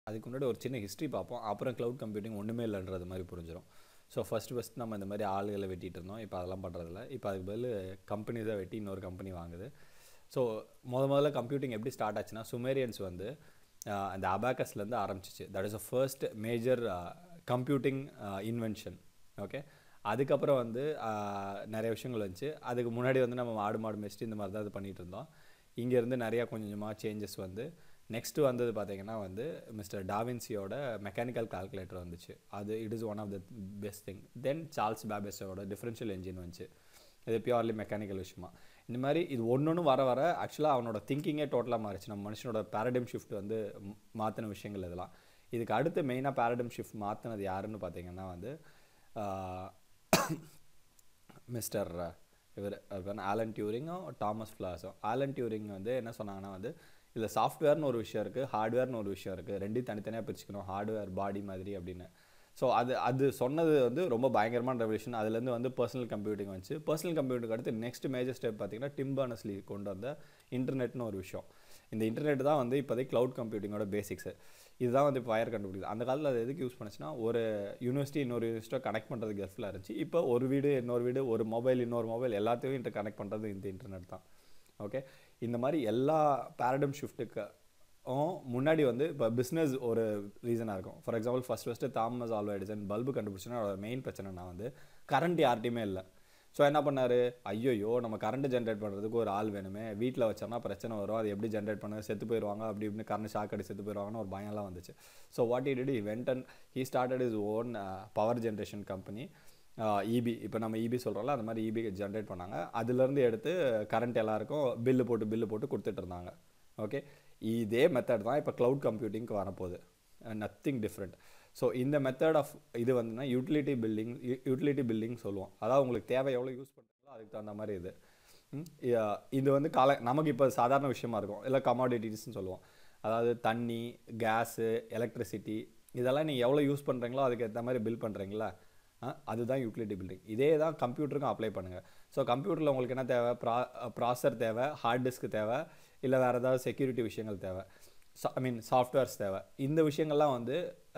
அதுக்கு முன்னாடி ஒரு சின்ன ஹிஸ்ட்ரி பார்ப்போம் அப்புறம் க்ளவுட் கம்ப்யூட்டிங் ஒன்றுமே இல்லைன்றது மாதிரி புரிஞ்சிடும் ஸோ ஃபஸ்ட்டு ஃபஸ்ட் நம்ம இந்த மாதிரி ஆளுகளை வெட்டிட்டு இருந்தோம் இப்போ அதெல்லாம் பண்ணுறதில்ல இப்போ அதுக்கு பதில் கம்பெனிஸை வெட்டி இன்னொரு கம்பெனி வாங்குது ஸோ முத முதல்ல கம்ப்யூட்டிங் எப்படி ஸ்டார்ட் ஆச்சுன்னா சுமேரியன்ஸ் வந்து ஆஹ், அந்த அபாக்கஸ்லேருந்து ஆரம்பிச்சிச்சு that is a first major computing invention okay அதுக்கப்புறம் வந்து ஆஹ், நிறைய விஷயங்கள் வந்துச்சு அதுக்கு முன்னாடி வந்து நம்ம மாடு மாடு மேய்ச்சிட்டு இந்த மாதிரி தான் இது பண்ணிகிட்டு இருந்தோம் இங்கேருந்து நிறையா கொஞ்சம் கொஞ்சமாக சேஞ்சஸ் வந்து நெக்ஸ்ட்டு வந்தது பார்த்தீங்கன்னா வந்து மிஸ்டர் டாவின்சியோட மெக்கானிக்கல் கால்குலேட்டர் வந்துச்சு அது it is one of the best thing then Charles பேபஸோட டிஃப்ரென்ஷியல் என்ஜின் வந்துச்சு இது பியூர்லி மெக்கானிக்கல் விஷயமா இந்த மாதிரி இது ஒன்று வர வர ஆக்சுவலாக அவனோட திங்கிங்கே டோட்டலாக மாறிச்சு நம்ம மனுஷனோட பேரடைம் ஷிஃப்ட் வந்து மாற்றின விஷயங்கள் இதெல்லாம் இதுக்கு அடுத்து மெயினாக பேரடைம் ஷிஃப்ட் மாற்றினது யாருன்னு பார்த்தீங்கன்னா வந்து மிஸ்டர் இவர் ஆலன் டியூரிங்கும் டாமஸ் ஃப்ளாஸும் ஆலன் டியூரிங் வந்து என்ன சொன்னாங்கன்னா வந்து இதில் சாஃப்ட்வேர்னு ஒரு விஷயம் இருக்குது ஹார்ட்வேர்னு ஒரு விஷயம் இருக்குது ரெண்டையும் தனித்தனியாக பிரிச்சுக்கணும் ஹார்ட்வேர் பாடி மாதிரி அப்படின்னு ஸோ அது அது சொன்னது வந்து ரொம்ப பயங்கரமான ரெவல்யூஷன் அதுலேருந்து வந்து பர்சனல் கம்ப்யூட்டிங் வந்துச்சு பர்சனல் கம்ப்யூட்டிங் அடுத்து நெக்ஸ்ட் மேஜர் ஸ்டெப் பார்த்தீங்கன்னா டிம் பர்னஸ்லி கொண்டு வந்த இன்டர்நெட்னு ஒரு விஷயம் இந்த இன்டர்நெட் தான் வந்து இப்போதைக்கு க்ளவுட் கம்ப்யூட்டிங்கோட பேசிக்ஸு இதுதான் வந்து இப்போ ஃபயர் கண்டுபிடிக்குது அந்த காலத்தில் அது எதுக்கு யூஸ் பண்ணுச்சுன்னா ஒரு யூனிவர்சிட்டி இன்னொரு யூனிவர்சிட்டியோ கனெக்ட் பண்ணுறதுக்கு ஹெல்ப்ஃபுல்லாக இருந்துச்சு இப்போ ஒரு வீடு இன்னொரு வீடு ஒரு மொபைல் இன்னொரு மொபைல் எல்லாத்தையும் இன்டர் கனெக்ட் பண்ணுறது இந்த இன்டர்நெட் தான் ஓகே இந்த மாதிரி எல்லா பேரடம் ஷிஃப்ட்டுக்கு முன்னாடி வந்து இப்போ பிஸ்னஸ் ஒரு ரீசனாக இருக்கும் for example first first Thomas Alva Edison bulb கண்டுபிடிச்சோன்னா அதோட மெயின் பிரச்சனைனா வந்து கரண்ட் யார்ட்டையுமே இல்லை ஸோ என்ன பண்ணார் ஐயோயோ நம்ம கரண்ட் ஜென்ரேட் பண்ணுறதுக்கு ஒரு ஆள் வேணுமே வீட்டில் வச்சோம்னா பிரச்சனை வரும் அது எப்படி ஜென்ரேட் பண்ண செத்து போயிடுவாங்க அப்படி இப்படின்னு கரண்ட் ஷாக் அடி செத்து போயிடுவாங்கன்னு ஒரு பயம்லாம் வந்துச்சு so what he did went and he started his own power generation company EB இப்போ நம்ம இபி சொல்கிறோம்ல அந்த மாதிரி இபி ஜென்ரேட் பண்ணாங்க அதுலேருந்து எடுத்து கரண்ட் எல்லாருக்கும் பில்லு போட்டு பில்லு போட்டு கொடுத்துட்டு இருந்தாங்க ஓகே இதே மெத்தட் தான் இப்போ க்ளவுட் கம்ப்யூட்டிங்க்கு வரப்போகுது நத்திங் டிஃப்ரெண்ட் ஸோ இந்த மெத்தட் ஆஃப் இது வந்துன்னா யூட்டிலிட்டி பில்டிங் யூட்டிலிட்டி பில்டிங் சொல்லுவோம் அதாவது உங்களுக்கு தேவை எவ்வளோ யூஸ் பண்ணுறீங்களோ அதுக்கு தகுந்த மாதிரி இது ம், யா- இது வந்து கால நமக்கு இப்போ சாதாரண விஷயமா இருக்கும் இல்லை கமாடிட்டிஸ்னு சொல்லுவோம் அதாவது தண்ணி கேஸு எலக்ட்ரிசிட்டி இதெல்லாம் நீங்கள் எவ்வளோ யூஸ் பண்ணுறீங்களோ அதுக்கு ஏற்ற மாதிரி பில் பண்ணுறீங்களா அதுதான் யூட்டிலிட்டி பில்டிங் இதே தான் கம்ப்யூட்டருக்கும் அப்ளை பண்ணுங்கள் ஸோ கம்ப்யூட்டரில் உங்களுக்கு என்ன தேவை ப்ரா ப்ராசர் தேவை ஹார்ட் டிஸ்க் தேவை இல்லை வேறு ஏதாவது செக்யூரிட்டி விஷயங்கள் தேவை ஐ மீன் சாஃப்ட்வேர்ஸ் தேவை இந்த விஷயங்கள்லாம் வந்து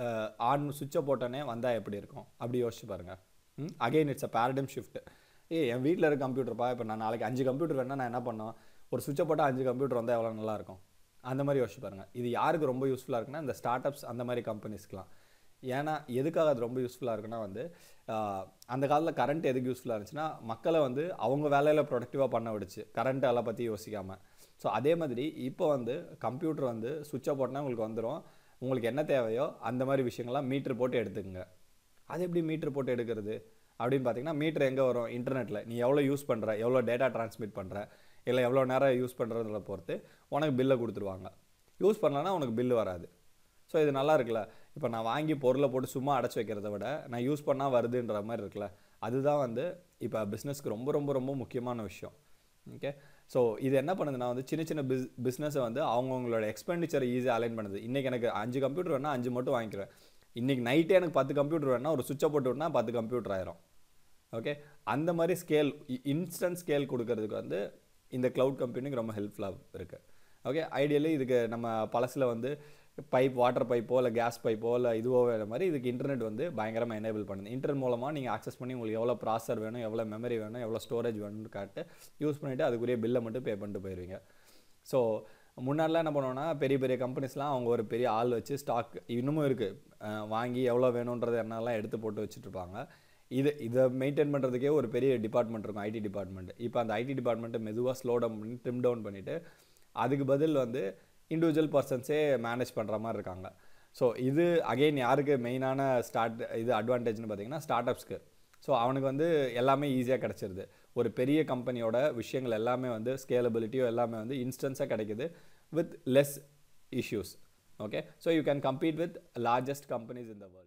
ஆன் சுவிட்சை போட்டோன்னே வந்தால் எப்படி இருக்கும் அப்படி யோசிச்சு பாருங்கள் again it's a paradigm shift ஏ என் வீட்டில் இருக்க கம்ப்யூட்டர்ப்பா இப்போ நான் நாளைக்கு அஞ்சு கம்ப்யூட்டர் வேணால் நான் என்ன பண்ணோம் ஒரு சுவிட்சை போட்டால் அஞ்சு கம்ப்யூட்டர் வந்தால் எவ்வளோ நல்லா இருக்கும் அந்த மாதிரி யோசிச்சு பாருங்கள் இது யாருக்கு ரொம்ப யூஸ்ஃபுல்லாக இருக்குன்னா இந்த ஸ்டார்ட் அப்ஸ் அந்த மாதிரி கம்பெனிஸ்க்குலாம் ஏன்னா எதுக்காக அது ரொம்ப யூஸ்ஃபுல்லாக இருக்குன்னா வந்து ஆஹ், அந்த காலத்தில் கரண்ட் எதுக்கு யூஸ்ஃபுல்லாக இருந்துச்சுன்னா மக்களை வந்து அவங்க வேலையில் ப்ரொடக்டிவாக பண்ண விடுச்சு கரண்ட் எல்லாம் பற்றி யோசிக்காமல் ஸோ அதே மாதிரி இப்போ வந்து கம்ப்யூட்டர் வந்து சுவிட்சை போட்டால் உங்களுக்கு வந்துடும் உங்களுக்கு என்ன தேவையோ அந்த மாதிரி விஷயங்கள்லாம் மீட்ரு போட்டு எடுத்துக்கங்க அது எப்படி மீட்டர் போட்டு எடுக்கிறது அப்படின்னு பார்த்தீங்கன்னா மீட்டர் எங்கே வரும் இன்டர்நெட்டில் நீ எவ்வளோ யூஸ் பண்ணுற எவ்வளோ டேட்டா ட்ரான்ஸ்மிட் பண்ணுற இல்லை எவ்வளோ நேரம் யூஸ் பண்ணுறதுல பொறுத்து உனக்கு பில்லை கொடுத்துருவாங்க யூஸ் பண்ணலன்னா உனக்கு பில்லு வராது ஸோ இது நல்லா இருக்குல்ல இப்போ நான் வாங்கி பொருளை போட்டு சும்மா அடைச்சி வைக்கிறத விட நான் யூஸ் பண்ணால் வருதுன்ற மாதிரி இருக்குல்ல அதுதான் வந்து இப்போ பிஸ்னஸ்க்கு ரொம்ப ரொம்ப ரொம்ப முக்கியமான விஷயம் ஓகே ஸோ இது என்ன பண்ணுதுன்னா வந்து சின்ன சின்ன பிஸ் பிஸ்னஸை வந்து அவங்கவுங்களோட எக்ஸ்பெண்டிச்சரை ஈஸியாக அலைன் பண்ணுது இன்றைக்கி எனக்கு அஞ்சு கம்ப்யூட்டர் வேணால் அஞ்சு மட்டும் வாங்கிக்கிறேன் இன்றைக்கி நைட்டே எனக்கு பத்து கம்ப்யூட்டர் வேணால் ஒரு சுவிட்சை போட்டு விட்டா பத்து கம்ப்யூட்டர் ஆயிரும் ஓகே அந்த மாதிரி ஸ்கேல் இன்ஸ்டன்ட் ஸ்கேல் கொடுக்கறதுக்கு வந்து இந்த க்ளவுட் கம்ப்யூட்டிங் ரொம்ப ஹெல்ப்ஃபுல்லாக இருக்குது ஓகே ஐடியலி இதுக்கு நம்ம பழசில் வந்து பைப் வாட்டர் பைப்போ இல்லை கேஸ் பைப்போ இல்லை இதுவோ வேறு மாதிரி இதுக்கு இன்டர்நெட் வந்து பயங்கரமாக எனேபிள் பண்ணுது இன்டர்நெட் மூலமாக நீங்கள் ஆக்சஸ் பண்ணி உங்களுக்கு எவ்வளோ ப்ராசர் வேணும் எவ்வளோ மெமரி வேணும் எவ்வளோ ஸ்டோரேஜ் வேணும்னு காட்டு யூஸ் பண்ணிவிட்டு அதுக்குரிய பில்லை மட்டும் பே பண்ணிட்டு போயிடுவீங்க ஸோ முன்னாடிலாம் என்ன பண்ணுவோன்னா பெரிய பெரிய கம்பெனிஸ்லாம் அவங்க ஒரு பெரிய ஆள் வச்சு ஸ்டாக் இன்னமும் இருக்குது வாங்கி எவ்வளோ வேணுன்றது என்னெல்லாம் எடுத்து போட்டு வச்சுட்டு இருப்பாங்க இது இதை மெயின்டைன் பண்ணுறதுக்கே ஒரு பெரிய டிபார்ட்மெண்ட் இருக்கும் ஐடி டிபார்ட்மெண்ட் இப்போ அந்த ஐடி டிபார்ட்மெண்ட்டை மெதுவாக ஸ்லோ டவுன் பண்ணி ட்ரிம் டவுன் பண்ணிவிட்டு அதுக்கு பதில் வந்து இண்டிவிஜுவல் பர்சன்ஸே மேனேஜ் பண்ணுற மாதிரி இருக்காங்க ஸோ இது அகெயின் யாருக்கு மெயினான ஸ்டார்ட் இது அட்வான்டேஜ்னு பார்த்தீங்கன்னா ஸ்டார்ட் அப்ஸ்க்கு ஸோ அவனுக்கு வந்து எல்லாமே ஈஸியாக கிடச்சிருது ஒரு பெரிய கம்பெனியோட விஷயங்கள் எல்லாமே வந்து ஸ்கேலபிலிட்டியோ எல்லாமே வந்து இன்ஸ்டன்ஸாக கிடைக்குது with less issues okay so you can compete with largest companies in the world